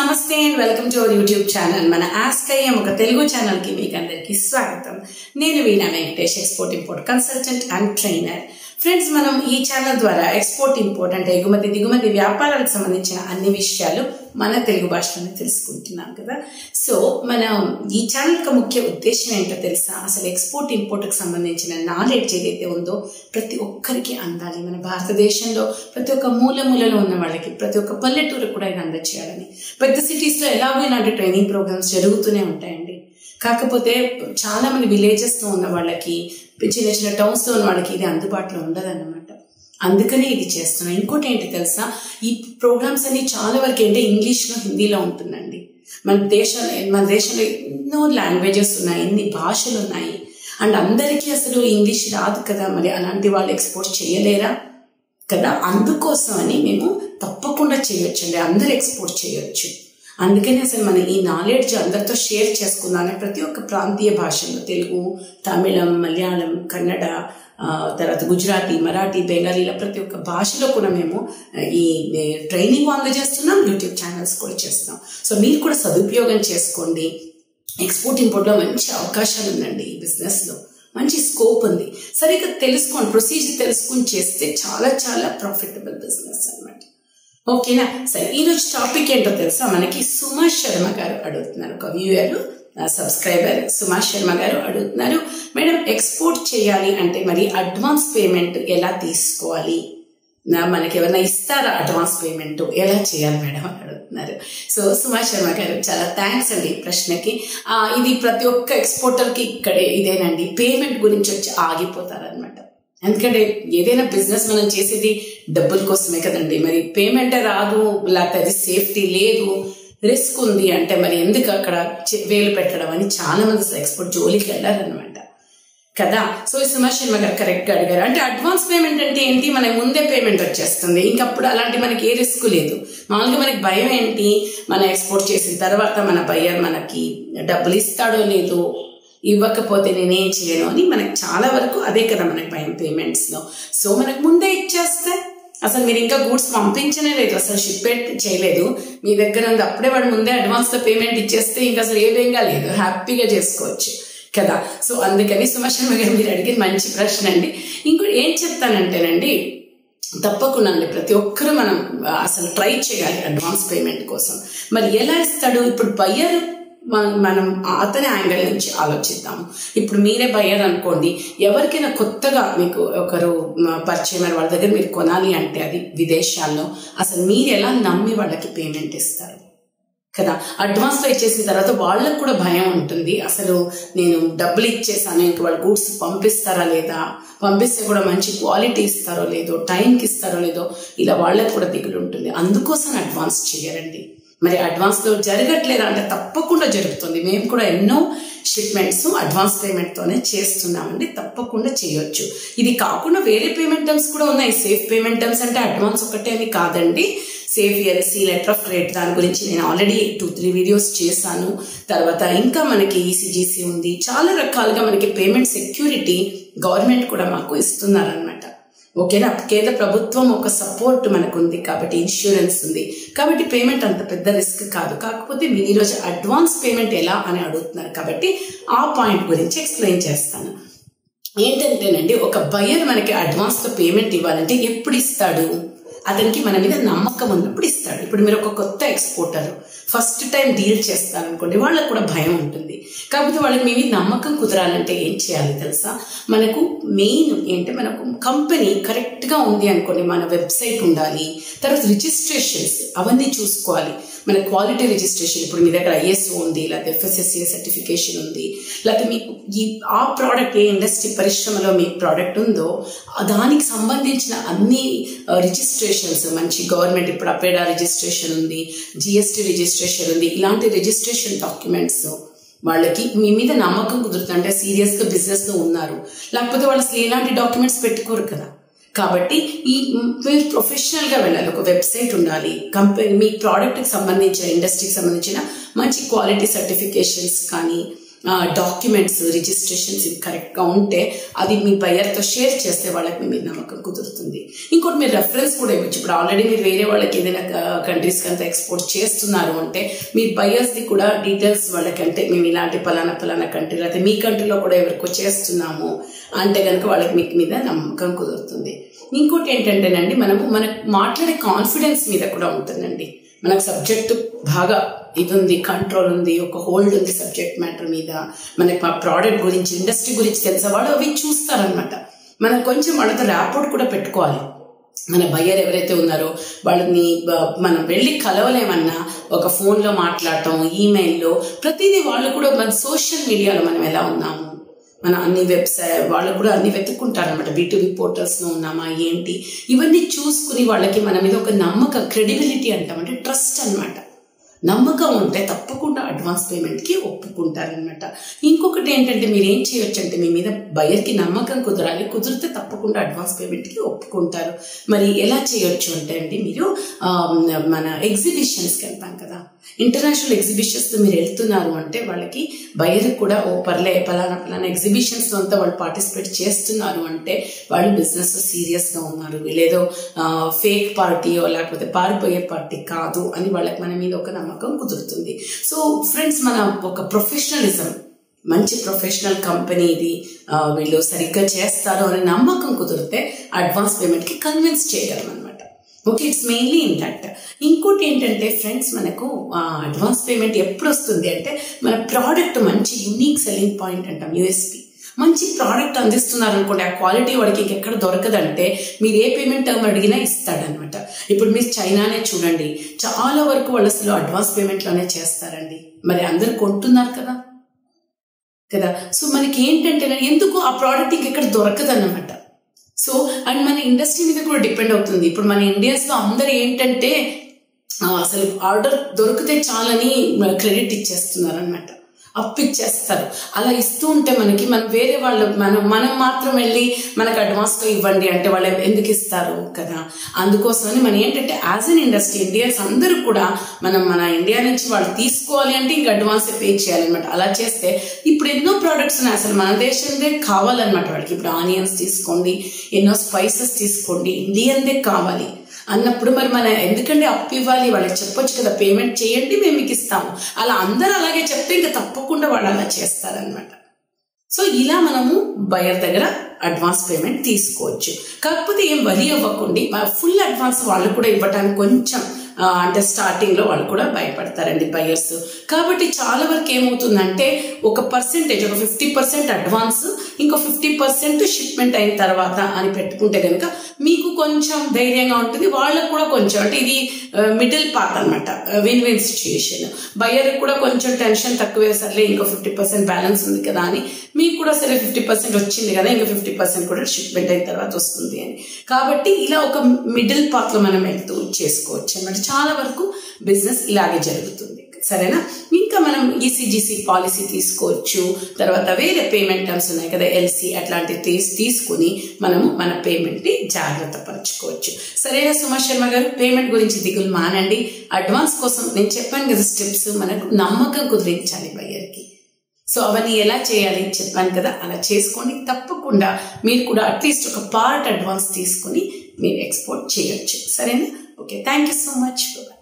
నమస్తే and welcome to our YouTube channel మన ask అయ్యం ఒక తెలుగు ఛానల్ కి మీకు అందరికి స్వాగతం నేను Veena Venkatesh export import consultant and trainer friends మనం ఈ ఛానల్ ద్వారా ఎక్స్పోర్ట్ ఇంపోర్ట్ అంటే ఎగుమతి దిగుమతి వ్యాపారాలకు సంబంధించిన అన్ని విషయాలు మన తెలుగు భాషలోనే తెలుసుకుంటున్నాం కదా సో మన ఈ ఛానల్ యొక్క ముఖ్య ఉద్దేశం ఏంటో తెలుసా అసలు ఎక్స్పోర్ట్ ఇంపోర్ట్కి సంబంధించిన నాలెడ్జ్ ఏదైతే ఉందో ప్రతి ఒక్కరికి అందాలి మన భారతదేశంలో ప్రతి ఒక్క మూల మూలలో ఉన్న వాళ్ళకి ప్రతి ఒక్క పల్లెటూరు కూడా ఇది అందచేయాలని పెద్ద సిటీస్లో ఎలాగో ఇలాంటి ట్రైనింగ్ ప్రోగ్రామ్స్ జరుగుతూనే ఉంటాయండి కాకపోతే చాలా మంది విలేజెస్ లో ఉన్న వాళ్ళకి చిన్న చిన్న టౌన్స్ లో ఉన్న వాళ్ళకి ఇది అందుబాటులో ఉండదన్నమాట అందుకనే ఇది చేస్తున్నాం ఇంకోటి ఏంటి తెలుసా ఈ ప్రోగ్రామ్స్ అన్ని చాలా వరకు ఏంటంటే ఇంగ్లీష్లో హిందీలో ఉంటుందండి మన దేశంలో మన దేశంలో ఎన్నో లాంగ్వేజెస్ ఉన్నాయి ఎన్ని భాషలు ఉన్నాయి అండ్ అందరికీ అసలు ఇంగ్లీష్ రాదు కదా మరి అలాంటి వాళ్ళు ఎక్స్పోర్ట్ చేయలేరా కదా అందుకోసం అని మేము తప్పకుండా చేయొచ్చండి అందరు ఎక్స్పోర్ట్ చేయొచ్చు అందుకని అసలు మన ఈ నాలెడ్జ్ అందరితో షేర్ చేసుకుందామని ప్రతి ఒక్క ప్రాంతీయ భాషల్లో తెలుగు తమిళం మలయాళం కన్నడ తర్వాత గుజరాతీ మరాఠీ బెంగాలీ ఇలా ప్రతి ఒక్క భాషలో కూడా మేము ఈ ట్రైనింగ్ అందజేస్తున్నాం యూట్యూబ్ ఛానల్స్ కూడా చేస్తున్నాం సో మీరు కూడా సదుపయోగం చేసుకోండి ఎక్స్పోర్ట్ ఇంపోర్ట్లో మంచి అవకాశాలు ఉందండి ఈ బిజినెస్లో మంచి స్కోప్ ఉంది సరిగ్గా తెలుసుకోండి ప్రొసీజర్ తెలుసుకుని చేస్తే చాలా చాలా ప్రాఫిటబుల్ బిజినెస్ అనమాట ఓకేనా సరే ఈరోజు టాపిక్ ఏంటో తెలుసా మనకి సుమా శర్మ గారు అడుగుతున్నారు ఒక వ్యూయర్ సబ్స్క్రైబర్ సుమా శర్మ గారు అడుగుతున్నారు మేడం ఎక్స్పోర్ట్ చేయాలి అంటే మరి అడ్వాన్స్ పేమెంట్ ఎలా తీసుకోవాలి మనకి ఎవరైనా ఇస్తారా అడ్వాన్స్ పేమెంట్ ఎలా చేయాలి మేడం అని అడుగుతున్నారు సో సుమా శర్మ గారు చాలా థ్యాంక్స్ అండి ఈ ప్రశ్నకి ఇది ప్రతి ఒక్క ఎక్స్పోర్టర్కి ఇక్కడే ఇదేనండి పేమెంట్ గురించి వచ్చి ఆగిపోతారనమాట ఎందుకంటే ఏదైనా బిజినెస్ మనం చేసేది డబ్బుల కోసమే కదండి మరి పేమెంట్ రాదు లేకపోతే అది సేఫ్టీ లేదు రిస్క్ ఉంది అంటే మరి ఎందుకు అక్కడ వేలు పెట్టడం అని చాలా మంది ఎక్స్పోర్ట్ జోలికి వెళ్ళారనమాట కదా సో ఈ సుమా శర్మ గారు కరెక్ట్గా అడిగారు అంటే అడ్వాన్స్ పేమెంట్ అంటే ఏంటి మనకి ముందే పేమెంట్ వచ్చేస్తుంది ఇంకప్పుడు అలాంటి మనకి ఏ రిస్క్ లేదు మామూలుగా మనకి భయం ఏంటి మనం ఎక్స్పోర్ట్ చేసిన తర్వాత మన బయ్యర్ మనకి డబ్బులు ఇస్తాడో లేదో ఇవ్వకపోతే నేనేం చేయను అని మనకి చాలా వరకు అదే కదా మనకి భయం పేమెంట్స్లో సో మనకు ముందే ఇచ్చేస్తే అసలు మీరు ఇంకా గూడ్స్ పంపించనే లేదు అసలు షిప్మెంట్ చేయలేదు మీ దగ్గర ఉంది అప్పుడే వాడు ముందే అడ్వాన్స్లో పేమెంట్ ఇచ్చేస్తే ఇంకా అసలు ఏ బెంగా లేదు హ్యాపీగా చేసుకోవచ్చు కదా సో అందుకని సుమశర్మ గారు మీరు అడిగిన మంచి ప్రశ్న అండి ఇంకోటి ఏం చెప్తానంటేనండి తప్పకుండా అండి ప్రతి ఒక్కరూ మనం అసలు ట్రై చేయాలి అడ్వాన్స్ పేమెంట్ కోసం మరి ఎలా ఇస్తాడు ఇప్పుడు బయ్యర్ మనం అతని యాంగిల్ నుంచి ఆలోచిద్దాము ఇప్పుడు మీరే బయ్యర్ అనుకోండి ఎవరికైనా కొత్తగా మీకు ఒకరు పరిచయం వాళ్ళ దగ్గర మీరు కొనాలి అంటే అది విదేశాల్లో అసలు మీరు ఎలా నమ్మి వాళ్ళకి పేమెంట్ ఇస్తారు కదా అడ్వాన్స్లో ఇచ్చేసిన తర్వాత వాళ్ళకు కూడా భయం ఉంటుంది అసలు నేను డబ్బులు ఇచ్చేసాను ఇంక వాళ్ళు గూడ్స్ పంపిస్తారా లేదా పంపిస్తే కూడా మంచి క్వాలిటీ ఇస్తారో లేదో టైంకి ఇస్తారో లేదో ఇలా వాళ్ళకు కూడా దిగులు ఉంటుంది అందుకోసం అడ్వాన్స్ చేయరండి మరి అడ్వాన్స్లో జరగట్లేదా అంటే తప్పకుండా జరుగుతుంది మేము కూడా ఎన్నో షిప్మెంట్స్ అడ్వాన్స్ పేమెంట్తోనే చేస్తున్నామండి తప్పకుండా చేయొచ్చు ఇది కాకుండా వేరే పేమెంట్ టర్మ్స్ కూడా ఉన్నాయి సేఫ్ పేమెంట్ టర్మ్స్ అంటే అడ్వాన్స్ ఒకటే అని కాదండి safe LC letter of credit దాని గురించి నేను ఆల్రెడీ టూ త్రీ వీడియోస్ చేశాను తర్వాత ఇంకా మనకి ఈసీజీసీ ఉంది చాలా రకాలుగా మనకి పేమెంట్ సెక్యూరిటీ గవర్నమెంట్ కూడా మాకు ఇస్తున్నారనమాట ఓకేనా కేంద్ర ప్రభుత్వం ఒక సపోర్ట్ మనకు ఉంది కాబట్టి ఇన్సూరెన్స్ ఉంది కాబట్టి పేమెంట్ అంత పెద్ద రిస్క్ కాదు కాకపోతే మీరు ఈరోజు అడ్వాన్స్ పేమెంట్ ఎలా అని అడుగుతున్నారు కాబట్టి ఆ పాయింట్ గురించి ఎక్స్ప్లెయిన్ చేస్తాను ఏంటంటేనండి ఒక బయర్ మనకి అడ్వాన్స్లో పేమెంట్ ఇవ్వాలంటే ఎప్పుడు ఇస్తాడు అతనికి మన మీద నమ్మకం ఉన్నప్పుడు ఇస్తాడు ఇప్పుడు మీరు ఒక కొత్త ఎక్స్పోర్టర్ ఫస్ట్ టైం డీల్ చేస్తారనుకోండి వాళ్ళకు కూడా భయం ఉంటుంది కాకపోతే వాళ్ళకి మీ మీద నమ్మకం కుదరాలంటే ఏం చేయాలి తెలుసా మనకు మెయిన్ ఏంటంటే మనకు కంపెనీ కరెక్ట్గా ఉంది అనుకోండి మన వెబ్సైట్ ఉండాలి తర్వాత రిజిస్ట్రేషన్స్ అవన్నీ చూసుకోవాలి మన క్వాలిటీ రిజిస్ట్రేషన్ ఇప్పుడు మీ దగ్గర ఐఎస్ఓ ఉంది లేకపోతే ఎఫ్ఎస్ఎస్ఏ సర్టిఫికేషన్ ఉంది లేకపోతే మీకు ఈ ఆ ప్రోడక్ట్ ఏ ఇండస్ట్రీ పరిశ్రమలో మీ ప్రోడక్ట్ ఉందో దానికి సంబంధించిన అన్ని రిజిస్ట్రేషన్స్ మంచి గవర్నమెంట్ ఇప్పుడు అపేడా రిజిస్ట్రేషన్ ఉంది జిఎస్టీ రిజిస్ట్రేషన్ ఉంది ఇలాంటి రిజిస్ట్రేషన్ డాక్యుమెంట్స్ వాళ్ళకి మీ మీద నమ్మకం కుదురుతుంది అంటే సీరియస్గా బిజినెస్లో ఉన్నారు లేకపోతే వాళ్ళు అసలు ఎలాంటి డాక్యుమెంట్స్ పెట్టుకోరు కదా కాబట్టి ఈ మీరు ప్రొఫెషనల్గా వెళ్ళాలి ఒక వెబ్సైట్ ఉండాలి కంపెనీ మీ ప్రోడక్ట్కి సంబంధించిన ఇండస్ట్రీకి సంబంధించిన మంచి క్వాలిటీ సర్టిఫికేషన్స్ కానీ డాక్యుమెంట్స్ రిజిస్ట్రేషన్స్ ఇవి కరెక్ట్గా ఉంటే అది మీ బయర్తో షేర్ చేస్తే వాళ్ళకి మీ మీద నమ్మకం కుదురుతుంది ఇంకోటి మీరు రెఫరెన్స్ కూడా ఇవ్వచ్చు ఇప్పుడు ఆల్రెడీ మీరు వేరే వాళ్ళకి ఏదైనా కంట్రీస్కి అంతా ఎక్స్పోర్ట్ చేస్తున్నారు అంటే మీ బయర్స్ది కూడా డీటెయిల్స్ వాళ్ళకి అంటే మేము ఇలాంటి పలానా పలానా కంట్రీ అయితే మీ కంట్రీలో కూడా ఎవరికో చేస్తున్నాము అంటే కనుక వాళ్ళకి మీకు మీద నమ్మకం కుదురుతుంది ఇంకోటి ఏంటంటేనండి మనము మనకు మాట్లాడే కాన్ఫిడెన్స్ మీద కూడా ఉంటుందండి మనకు సబ్జెక్ట్ బాగా ఇది ఉంది కంట్రోల్ ఉంది ఒక హోల్డ్ ఉంది సబ్జెక్ట్ మ్యాటర్ మీద మనకి మా ప్రోడక్ట్ గురించి ఇండస్ట్రీ గురించి తెలిసే వాళ్ళు అవి చూస్తారనమాట మనం కొంచెం వాళ్ళతో ర్యాపోర్ట్ కూడా పెట్టుకోవాలి మన బయ్యర్ ఎవరైతే ఉన్నారో వాళ్ళని మనం వెళ్ళి కలవలేమన్నా ఒక ఫోన్లో మాట్లాడటం ఈమెయిల్లో ప్రతిదీ వాళ్ళు కూడా మన సోషల్ మీడియాలో మనం ఎలా ఉన్నాము మన అన్ని వెబ్సైట్ వాళ్ళు కూడా అన్ని వెతుక్కుంటారనమాట బీటీవీ పోర్టల్స్లో ఉన్నామా ఏంటి ఇవన్నీ చూసుకుని వాళ్ళకి మన మీద ఒక నమ్మకం క్రెడిబిలిటీ అంటాం అంటే ట్రస్ట్ అనమాట నమ్మకం ఉంటే తప్పకుండా అడ్వాన్స్ పేమెంట్కి ఒప్పుకుంటారనమాట ఇంకొకటి ఏంటంటే మీరు ఏం చేయొచ్చు అంటే మీ మీద బయర్కి నమ్మకం కుదరాలి కుదిరితే తప్పకుండా అడ్వాన్స్ పేమెంట్కి ఒప్పుకుంటారు మరి ఎలా చేయొచ్చు అంటే అండి మీరు మన ఎగ్జిబిషన్స్కి వెళ్తాం కదా ఇంటర్నేషనల్ ఎగ్జిబిషన్స్లో మీరు వెళ్తున్నారు అంటే వాళ్ళకి బయర్ కూడా ఓ పర్లే పలానా పలానా ఎగ్జిబిషన్స్లో అంతా వాళ్ళు పార్టిసిపేట్ చేస్తున్నారు అంటే వాళ్ళు బిజినెస్ సీరియస్గా ఉన్నారు వీళ్ళేదో ఫేక్ పార్టీయో లేకపోతే పారిపోయే పార్టీ కాదు అని వాళ్ళకి మన మీద ఒక నమ్మకం కుదురుతుంది సో ఫ్రెండ్స్ మన ఒక ప్రొఫెషనలిజం మంచి ప్రొఫెషనల్ కంపెనీ ఇది వీళ్ళు సరిగ్గా చేస్తారు అనే నమ్మకం కుదిరితే అడ్వాన్స్ పేమెంట్కి కన్విన్స్ చేయగలం అనమాట okay it's mainly in that ఇంకోటి ఏంటంటే ఫ్రెండ్స్ మనకు అడ్వాన్స్ పేమెంట్ ఎప్పుడు వస్తుంది అంటే మన ప్రోడక్ట్ మంచి యూనిక్ సెల్లింగ్ పాయింట్ అంటాం యూఎస్పి మంచి ప్రోడక్ట్ అందిస్తున్నారు అనుకోండి ఆ క్వాలిటీ వాడికి ఇంకెక్కడ దొరకదంటే మీరు ఏ పేమెంట్ టర్మ్ అడిగినా ఇస్తాడనమాట ఇప్పుడు మీరు చైనానే చూడండి చాలా వరకు వాళ్ళు అసలు అడ్వాన్స్ పేమెంట్లోనే చేస్తారండి మరి అందరు కొంటున్నారు కదా కదా సో మనకి ఏంటంటే ఎందుకు ఆ ప్రోడక్ట్ ఇంకెక్కడ దొరకదన్నమాట సో అండ్ మన ఇండస్ట్రీ మీద కూడా డిపెండ్ అవుతుంది ఇప్పుడు మన ఇండియన్స్లో అందరు ఏంటంటే అసలు ఆర్డర్ దొరికితే చాలని క్రెడిట్ ఇచ్చేస్తున్నారు అనమాట అప్పిచ్చేస్తారు అలా ఇస్తూ ఉంటే మనకి మనం వేరే వాళ్ళు మనం మనం మాత్రం వెళ్ళి మనకు అడ్వాన్స్గా ఇవ్వండి అంటే వాళ్ళు ఎందుకు ఇస్తారు కదా అందుకోసమని మనం ఏంటంటే యాజ్ అన్ ఇండస్ట్రీ ఇండియన్స్ అందరూ కూడా మనం మన ఇండియా నుంచి వాళ్ళు తీసుకోవాలి అంటే ఇంక అడ్వాన్స్ పే చేయాలన్నమాట అలా చేస్తే ఇప్పుడు ఎన్నో ప్రోడక్ట్స్ ఉన్నాయి అసలు మన దేశందే కావాలన్నమాట వాళ్ళకి ఇప్పుడు ఆనియన్స్ తీసుకోండి ఎన్నో స్పైసెస్ తీసుకోండి ఇండియన్దే కావాలి అన్నప్పుడు మరి మన ఎందుకంటే అప్పు ఇవ్వాలి వాళ్ళకి చెప్పొచ్చు కదా పేమెంట్ చేయండి మేము మీకు ఇస్తాము అలా అందరూ అలాగే చెప్తే ఇంకా తప్పకుండా వాళ్ళు అలా చేస్తారనమాట సో ఇలా మనము బయర్ దగ్గర అడ్వాన్స్ పేమెంట్ తీసుకోవచ్చు కాకపోతే ఏం వరి అవ్వకండి ఫుల్ అడ్వాన్స్ వాళ్ళు కూడా ఇవ్వటానికి కొంచెం అంటే స్టార్టింగ్లో వాళ్ళు కూడా భయపడతారండి బయర్స్ కాబట్టి చాలా వరకు ఏమవుతుందంటే ఒక పర్సెంటేజ్ ఒక ఫిఫ్టీ పర్సెంట్ అడ్వాన్స్ ఇంకో ఫిఫ్టీ పర్సెంట్ షిప్మెంట్ అయిన తర్వాత అని పెట్టుకుంటే కనుక మీకు కొంచెం ధైర్యంగా ఉంటుంది వాళ్ళకు కూడా కొంచెం అంటే ఇది మిడిల్ పార్ట్ అనమాట విన్ విన్ సిచ్యుయేషన్ బయర్ కూడా కొంచెం టెన్షన్ తక్కువే సర్లే ఇంకో ఫిఫ్టీ పర్సెంట్ బ్యాలెన్స్ ఉంది కదా అని మీకు కూడా సరే ఫిఫ్టీ పర్సెంట్ వచ్చింది కదా ఇంకా ఫిఫ్టీ పర్సెంట్ కూడా షిప్మెంట్ అయిన తర్వాత వస్తుంది అని కాబట్టి ఇలా ఒక మిడిల్ పార్ట్లో మనం వెళ్తూ చేసుకోవచ్చు అనమాట చాలా వరకు బిజినెస్ ఇలాగే జరుగుతుంది సరేనా ఇంకా మనం ఈసీజీసీ పాలసీ తీసుకోవచ్చు తర్వాత వేరే పేమెంట్ టర్మ్స్ ఉన్నాయి కదా ఎల్సీ అట్లాంటివి తీసి తీసుకుని మనము మన పేమెంట్ని జాగ్రత్త పరచుకోవచ్చు సరేనా సుమా శర్మ గారు పేమెంట్ గురించి దిగులు మానండి అడ్వాన్స్ కోసం నేను చెప్పాను కదా స్టెప్స్ మనకు నమ్మకం కుదిరించాలి బయ్యర్కి సో అవన్నీ ఎలా చేయాలి చెప్పాను కదా అలా చేసుకోండి తప్పకుండా మీరు కూడా అట్లీస్ట్ ఒక పార్ట్ అడ్వాన్స్ తీసుకుని మీరు ఎక్స్పోర్ట్ చేయొచ్చు సరేనా okay thank you so much